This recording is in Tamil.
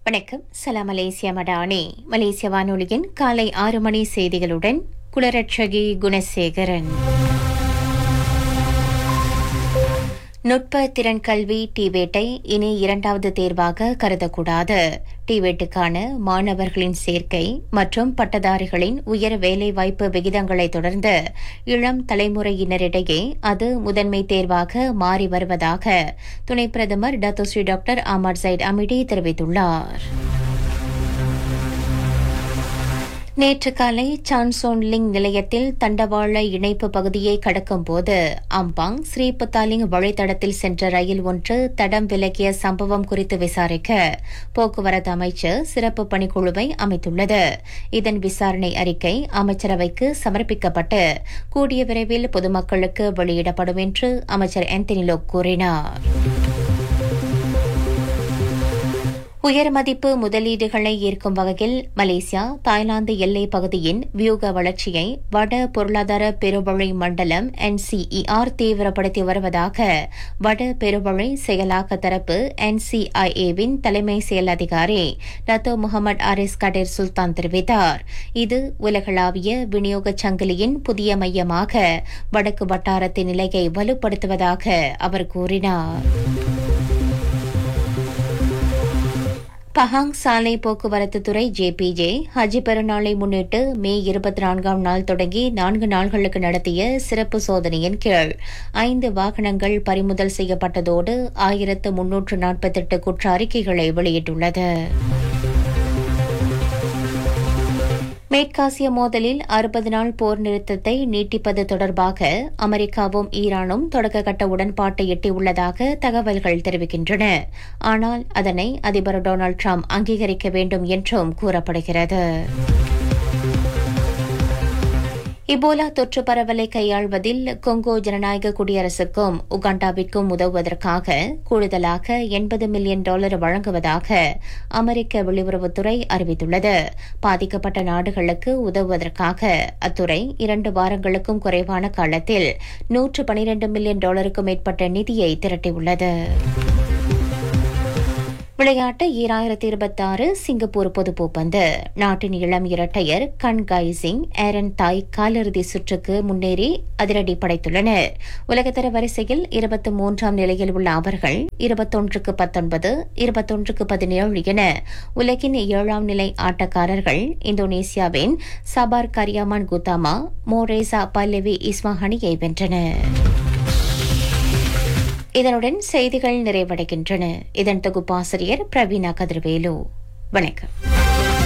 வணக்கம் சலாம் மலேசியா மடானி மலேசிய வானொலியின் காலை ஆறு மணி செய்திகளுடன் குலரட்சகி குணசேகரன் நுட்ப திறன் கல்வி டிவேட்டை இனி இரண்டாவது தேர்வாக கருதக்கூடாது டிவேட்டுக்கான மாணவர்களின் சேர்க்கை மற்றும் பட்டதாரிகளின் உயர் வேலைவாய்ப்பு விகிதங்களை தொடர்ந்து இளம் தலைமுறையினரிடையே அது முதன்மை தேர்வாக மாறி வருவதாக துணை பிரதமர் டத்தோஸ்ரீ டாக்டர் அமர் சைட் அமிடி தெரிவித்துள்ளார் நேற்று காலை சான்சோன்லிங் நிலையத்தில் தண்டவாள இணைப்பு பகுதியை கடக்கும் போது அம்பாங் ஸ்ரீபுத்தாலிங் வழித்தடத்தில் சென்ற ரயில் ஒன்று தடம் விலகிய சம்பவம் குறித்து விசாரிக்க போக்குவரத்து அமைச்சர் சிறப்பு பணிக்குழுவை அமைத்துள்ளது இதன் விசாரணை அறிக்கை அமைச்சரவைக்கு சமர்ப்பிக்கப்பட்டு கூடிய விரைவில் பொதுமக்களுக்கு வெளியிடப்படும் என்று அமைச்சர் ஆந்தனிலோக் கூறினார் உயர் மதிப்பு முதலீடுகளை ஈர்க்கும் வகையில் மலேசியா தாய்லாந்து எல்லை பகுதியின் வியூக வளர்ச்சியை வட பொருளாதார பெருவழி மண்டலம் என்சிஇஆர் தீவிரப்படுத்தி வருவதாக வட பெருவழி செயலாக்க தரப்பு என்சிஐஏவின் தலைமை செயல் அதிகாரி Dato Mohamad Haris Kader Sultan தெரிவித்தார் இது உலகளாவிய விநியோக சங்கிலியின் புதிய மையமாக வடக்கு வட்டாரத்தின் நிலையை வலுப்படுத்துவதாக அவர் கூறினார் பஹாங் சாலை போக்குவரத்து துறை ஜேபிஜே ஹஜ் பெருநாளை முன்னிட்டு மே இருபத்தி நான்காம் நாள் தொடங்கி நான்கு நாள்களுக்கு நடத்திய சிறப்பு சோதனையின் கீழ் ஐந்து வாகனங்கள் பறிமுதல் செய்யப்பட்டதோடு ஆயிரத்து முன்னூற்று நாற்பத்தெட்டு குற்ற அறிக்கைகளை வெளியிட்டுள்ளது மேற்காசிய மோதலில் அறுபது நாள் போர் நிறுத்தத்தை நீட்டிப்பது தொடர்பாக அமெரிக்காவும் ஈரானும் தொடக்கக்கட்ட உடன்பாட்டை எட்டியுள்ளதாக தகவல்கள் தெரிவிக்கின்றன ஆனால் அதனை அதிபர் டொனால்டு டிரம்ப் அங்கீகரிக்க வேண்டும் என்றும் கூறப்படுகிறது இபோலா தொற்று பரவலை கையாள்வதில் கொங்கோ ஜனநாயக குடியரசுக்கும் உகாண்டாவிற்கும் உதவுவதற்காக கூடுதலாக எண்பது மில்லியன் டாலர் வழங்குவதாக அமெரிக்க வெளியுறவுத்துறை அறிவித்துள்ளது பாதிக்கப்பட்ட நாடுகளுக்கு உதவுவதற்காக அத்துறை இரண்டு வாரங்களுக்கும் குறைவான காலத்தில் நூற்று பனிரண்டு மில்லியன் டாலருக்கும் மேற்பட்ட நிதியை திரட்டியுள்ளது விளையாட்டு ஈராயிரத்தி இருபத்தி ஆறு சிங்கப்பூர் பொதுப்பூப்பந்து நாட்டின் இளம் இரட்டையர் கன்காய் சிங் ஏரன் தாய் காலிறுதி சுற்றுக்கு முன்னேறி அதிரடி படைத்துள்ளனர் உலகத்தர வரிசையில் இருபத்தி மூன்றாம் நிலையில் உள்ள அவர்கள் இருபத்தொன்றுக்கு பத்தொன்பது இருபத்தொன்றுக்கு பதினேழு என உலகின் ஏழாம் நிலை ஆட்டக்காரர்கள் இந்தோனேசியாவின் சபார் கரியாமான் குத்தாமா மோரேசா பல்லவி இஸ்மாஹனியை வென்றனர் இதனுடன் செய்திகள் நிறைவடைகின்றன இதன் தொகுப்பாசிரியர் பிரவீனா கதிர்வேலு வணக்கம்